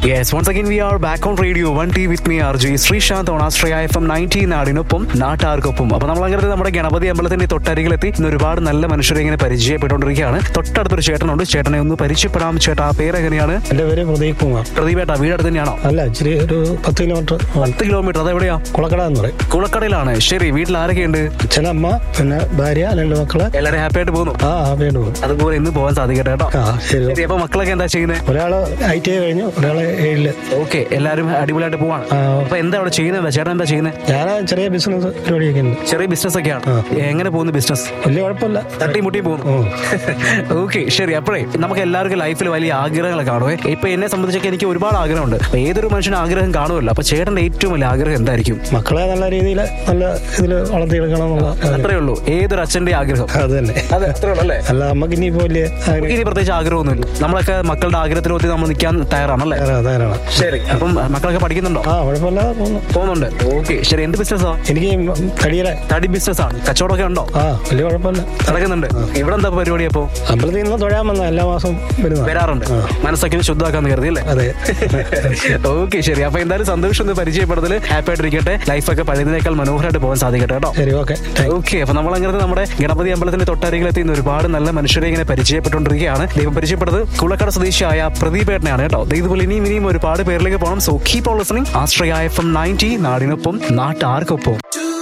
Yes, once again we are back on radio 1T with me RJ Sreesanth on Astraya FM 90 നാടിനൊപ്പം നാട്ടാർക്കൊപ്പം അപ്പൊ നമ്മൾ അങ്ങനെ നമ്മുടെ ഗണപതി അമ്പലത്തിന്റെ തൊട്ടരികിലെത്തി ഇന്ന് ഒരുപാട് നല്ല മനുഷ്യരെ ഇങ്ങനെ പരിചയപ്പെട്ടുകൊണ്ടിരിക്കുകയാണ് തൊട്ടടുത്തൊരു ചേട്ടനുണ്ട് ചേട്ടനെ ഒന്ന് പരിചയപ്പെടാം ചേട്ടാ ആ പേര് എങ്ങനെയാണ് എന്റെ പേര് പ്രദീപ് കുമാർ പ്രദീപേട്ടാ വീടടുത്ത് തന്നെയാണോ അല്ല ഇച്ചിരി ഒരു പത്ത് കിലോമീറ്റർ പത്ത് കിലോമീറ്റർ അതെവിടെയാ കുളക്കട എന്ന് പറയും കുളക്കടയിലാണ് ശരി വീട്ടിൽ ആരൊക്കെയുണ്ട് അച്ഛനമ്മ പിന്നെ ഭാര്യ രണ്ട് മക്കള് എല്ലാവരും ഹാപ്പി ആയിട്ട് പോകുന്നു ആ ഹാപ്പിയായിട്ട് പോകും അതുപോലെ ഇന്ന് പോകാൻ സാധിക്കട്ടെ കേട്ടോ ആ ശരി ശരി അപ്പൊ മക്കളൊക്കെ എന്താ ചെയ്യുന്നത് ഒരാള് ഐ ടി ഐ കഴിഞ്ഞു ഒരാള് ഏഴില് ഓക്കെ എല്ലാവരും അടിപൊളിയായിട്ട് പോവാണ് ആ, അപ്പൊ എന്താ അവിടെ ചെയ്യുന്നത് ചേട്ടൻ എന്താ ചെയ്യുന്നത് ഞാൻ ചെറിയ ബിസിനസ് പരിപാടിയൊക്കെ ഉണ്ട് ചെറിയ ബിസിനസ് ഒക്കെയാണ് എങ്ങനെ പോകുന്നു ബിസിനസ് വലിയ കുഴപ്പമില്ല തട്ടി മുട്ടി പോകുന്നു ഓക്കെ ശരി അപ്പോഴേ നമുക്ക് എല്ലാവർക്കും ലൈഫിൽ വലിയ ആഗ്രഹങ്ങളൊക്കെ കാണുമേ ഇപ്പൊ എന്നെ സംബന്ധിച്ചൊക്കെ എനിക്ക് ഒരുപാട് ആഗ്രഹമുണ്ട് അപ്പൊ ഏതൊരു മനുഷ്യനും ആഗ്രഹം കാണുമല്ലോ അപ്പൊ ചേട്ടന്റെ ഏറ്റവും വലിയ ആഗ്രഹം എന്തായിരിക്കും മക്കളെ നല്ല രീതിയിൽ നല്ല ഇതിൽ വളർത്തിയെടുക്കണം എന്നുള്ള ആഗ്രഹം. അത്രേ ഉള്ളൂ ഏതൊരു അച്ഛന്റെ ആഗ്രഹം അത് തന്നെ അതെ അത്രേ ഉള്ളൂ അല്ലേ അല്ല നമുക്ക് ഇനിയിപ്പോ വലിയ ആഗ്രഹം ഇനി പ്രത്യേകിച്ച് ആഗ്രഹമൊന്നുമില്ല നമ്മളൊക്കെ മക്കളുടെ ആഗ്രഹത്തിനൊത്തി നമ്മൾ നിൽക്കാൻ തയ്യാറാണല്ലേ ധാരാളം ശരി അപ്പം മക്കളൊക്കെ പഠിക്കുന്നുണ്ടോ ആ കുഴപ്പമില്ലാതെ പോകുന്നു പോകുന്നുണ്ട് ഓക്കെ ശരി എന്ത് ബിസിനസ്സാ എനിക്ക് തടിയിലെ തടി ബിസിനസ് ആണ് കച്ചവടമൊക്കെ ഉണ്ടോ ആ വലിയ കുഴപ്പമില്ല നടക്കുന്നുണ്ട് ഇവിടെ എന്താ പരിപാടി അപ്പോ അമ്പലത്തിൽ നിന്ന് തൊഴാൻ വന്ന എല്ലാ മാസവും വരുന്ന വരാറുണ്ട് മനസ്സൊക്കെ ഒന്ന് ശുദ്ധമാക്കാന്ന് കരുതി അല്ലേ അതെ ഓക്കെ ശരി അപ്പൊ എന്തായാലും സന്തോഷം ഒന്ന് പരിചയപ്പെടുത്തൽ ഹാപ്പി ആയിട്ടിരിക്കട്ടെ ലൈഫൊക്കെ പഴയതിനേക്കാൾ മനോഹരമായിട്ട് പോകാൻ സാധിക്കട്ടെ കേട്ടോ ശരി ഓക്കെ ഓക്കെ അപ്പൊ നമ്മൾ അങ്ങനെ നമ്മുടെ ഗണപതി അമ്പലത്തിന്റെ തൊട്ടരികിലെത്തി ഇന്ന് ഒരുപാട് നല്ല മനുഷ്യരെ ഇങ്ങനെ പരിചയപ്പെട്ടുകൊണ്ടിരിക്കുകയാണ് ദൈവം പരിചയപ്പെട്ടത് കുളക്കട സ്വദേശിയായ പ്രദീപേട്ടനെയാണ് കേട്ടോ ദേ ഇതുപോലെ ഇനിയും ഇനിയും ഒരുപാട് പേരിലേക്ക് പോകണം so keep on listening Ashraya FM ninety നയൻറ്റി നാടിനൊപ്പം നാട്ടാർക്കൊപ്പം